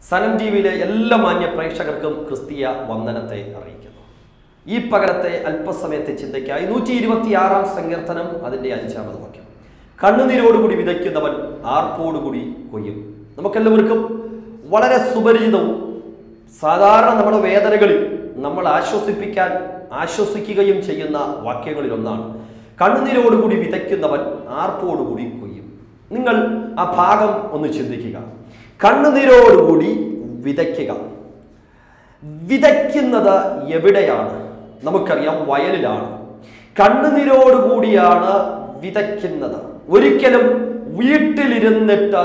സനം T വിയിലെ എല്ലാ മാന്യ പ്രേക്ഷകർക്കും ക്രിസ്തീയ വന്ദനത്തെ അറിയിക്കുന്നു ഈ പകരത്തെ അല്പസമയത്തെ ചിന്തയ്ക്കായി നൂറ്റി ഇരുപത്തിയാറാം സങ്കീർത്തനം അതിന്റെ അഞ്ചാമത് വാക്യം കണ്ണുനീരോടുകൂടി വിതയ്ക്കുന്നവൻ ആർപ്പോടുകൂടി കൊയ്യും നമുക്കെല്ലാവർക്കും വളരെ സുപരിചിതവും സാധാരണ നമ്മുടെ വേദനകളിൽ നമ്മൾ ആശ്വസിപ്പിക്കാൻ ആശ്വസിക്കുകയും ചെയ്യുന്ന വാക്യങ്ങളിൽ ഒന്നാണ് കണ്ണുനീരോടുകൂടി വിതയ്ക്കുന്നവൻ ആർപ്പോടുകൂടി കൊയ്യും നിങ്ങൾ ആ ഭാഗം ഒന്ന് ചിന്തിക്കുക കണ്ണുനീരോടുകൂടി വിതയ്ക്കുക വിതയ്ക്കുന്നത് എവിടെയാണ് നമുക്കറിയാം വയലിലാണ് കണ്ണുനീരോടുകൂടിയാണ് വിതയ്ക്കുന്നത് ഒരിക്കലും വീട്ടിലിരുന്നിട്ട്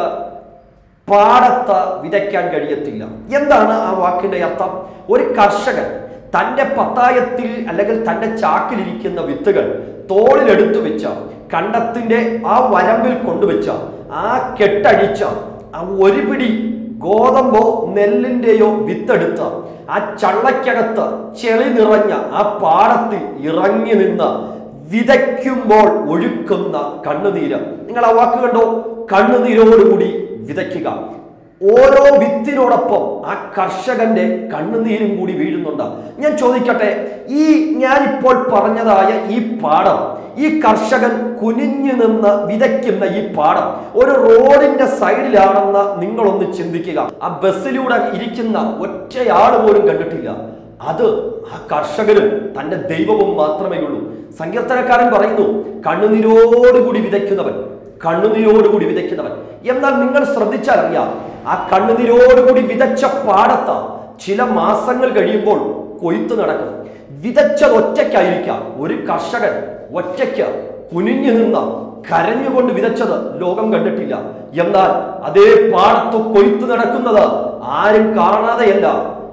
പാടത്ത് വിതയ്ക്കാൻ കഴിയത്തില്ല എന്താണ് ആ വാക്കിന്റെ അർത്ഥം ഒരു കർഷകൻ തന്റെ പത്തായത്തിൽ അല്ലെങ്കിൽ തന്റെ ചാക്കിലിരിക്കുന്ന വിത്തുകൾ തോളിലെടുത്തു വെച്ച കണ്ടത്തിന്റെ ആ വരമ്പിൽ കൊണ്ടുവച്ച ആ കെട്ടഴിച്ച ആ ഒരു പിടി ഗോതമ്പോ നെല്ലിന്റെയോ വിത്തെടുത്ത് ആ ചള്ളയ്ക്കകത്ത് ചെളി നിറഞ്ഞ ആ പാടത്തിൽ ഇറങ്ങി നിന്ന് വിതയ്ക്കുമ്പോൾ ഒഴുക്കുന്ന കണ്ണുനീര് നിങ്ങൾ ആ വാക്ക് കണ്ടോ കണ്ണുനീരോടുകൂടി വിതയ്ക്കുക ഓരോ വിത്തിനോടൊപ്പം ആ കർഷകന്റെ കണ്ണുനീരും കൂടി വീഴുന്നുണ്ട് ഞാൻ ചോദിക്കട്ടെ ഈ ഞാനിപ്പോൾ പറഞ്ഞതായ ഈ പാടം ഈ കർഷകൻ കുനിഞ്ഞു നിന്ന് വിതയ്ക്കുന്ന ഈ പാടം ഒരു റോഡിന്റെ സൈഡിലാണെന്ന് നിങ്ങളൊന്ന് ചിന്തിക്കുക ആ ബസ്സിലൂടെ ഇരിക്കുന്ന ഒറ്റയാൾ പോലും കണ്ടിട്ടില്ല അത് ആ കർഷകനും തന്റെ ദൈവവും മാത്രമേ ഉള്ളൂ സങ്കീർത്തനക്കാരൻ പറയുന്നു കണ്ണുനീരോടുകൂടി വിതയ്ക്കുന്നവൻ കണ്ണുനീരോടുകൂടി വിതയ്ക്കുന്നവൻ എന്നാൽ നിങ്ങൾ ശ്രദ്ധിച്ചാൽ അറിയാം ആ കണ്ണുനീരോടുകൂടി വിതച്ച പാടത്ത് ചില മാസങ്ങൾ കഴിയുമ്പോൾ കൊയ്ത്ത് നടക്കും വിതച്ചത് ഒറ്റയ്ക്കായിരിക്കാം ഒരു കർഷകൻ ഒറ്റയ്ക്ക് കുനിഞ്ഞു നിന്ന് കരഞ്ഞുകൊണ്ട് വിതച്ചത് ലോകം കണ്ടിട്ടില്ല എന്നാൽ അതേ പാടത്ത് കൊയ്ത്ത് നടക്കുന്നത് ആരും കാണാതെയല്ല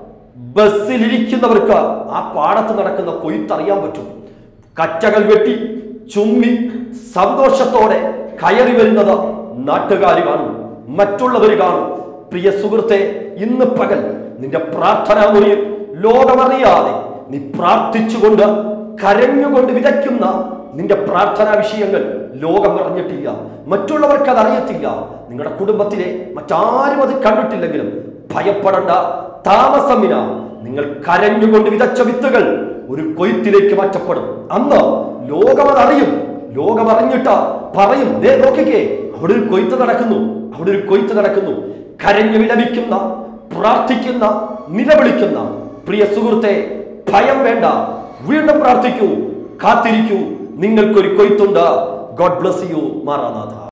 ബസ്സിലിരിക്കുന്നവർക്ക് ആ പാടത്ത് നടക്കുന്ന കൊയ്ത്തറിയാൻ പറ്റും കറ്റകൾ വെട്ടി ചുമ്മി സന്തോഷത്തോടെ കയറി വരുന്നത് നാട്ടുകാർ കാണും മറ്റുള്ളവർ കാണും പ്രിയ സുഹൃത്തെ ഇന്ന് പകൽ നിന്റെ പ്രാർത്ഥനാ മുറിയിൽ ലോകമറിയാതെ നീ പ്രാർത്ഥിച്ചുകൊണ്ട് കരഞ്ഞുകൊണ്ട് വിതയ്ക്കുന്ന നിന്റെ പ്രാർത്ഥനാ വിഷയങ്ങൾ ലോകം അറിഞ്ഞിട്ടില്ല മറ്റുള്ളവർക്ക് അത് അറിയത്തില്ല നിങ്ങളുടെ കുടുംബത്തിലെ മറ്റാരും അത് കണ്ടിട്ടില്ലെങ്കിലും ഭയപ്പെടേണ്ട താമസമിന നിങ്ങൾ കരഞ്ഞുകൊണ്ട് വിതച്ച വിത്തുകൾ ഒരു കൊയ്ത്തിലേക്ക് മാറ്റപ്പെടും അന്ന് ലോകം അതറിയും ലോകം അറിഞ്ഞിട്ട് പറയും ദേ നോക്കിക്കേ അവിടെ ഒരു കൊയ്ത്ത് നടക്കുന്നു അവിടെ ഒരു കൊയ്ത്ത് നടക്കുന്നു കരഞ്ഞു വിലപിക്കുന്ന പ്രാർത്ഥിക്കുന്ന നിലവിളിക്കുന്ന പ്രിയ സുഹൃത്തെ ഭയം വേണ്ട വീണ്ടും പ്രാർത്ഥിക്കൂ കാത്തിരിക്കൂ നിങ്ങൾക്കൊരു കൊയ്ത്തുണ്ട് ഗോഡ് ബ്ലസ് യു മാറാനാഥ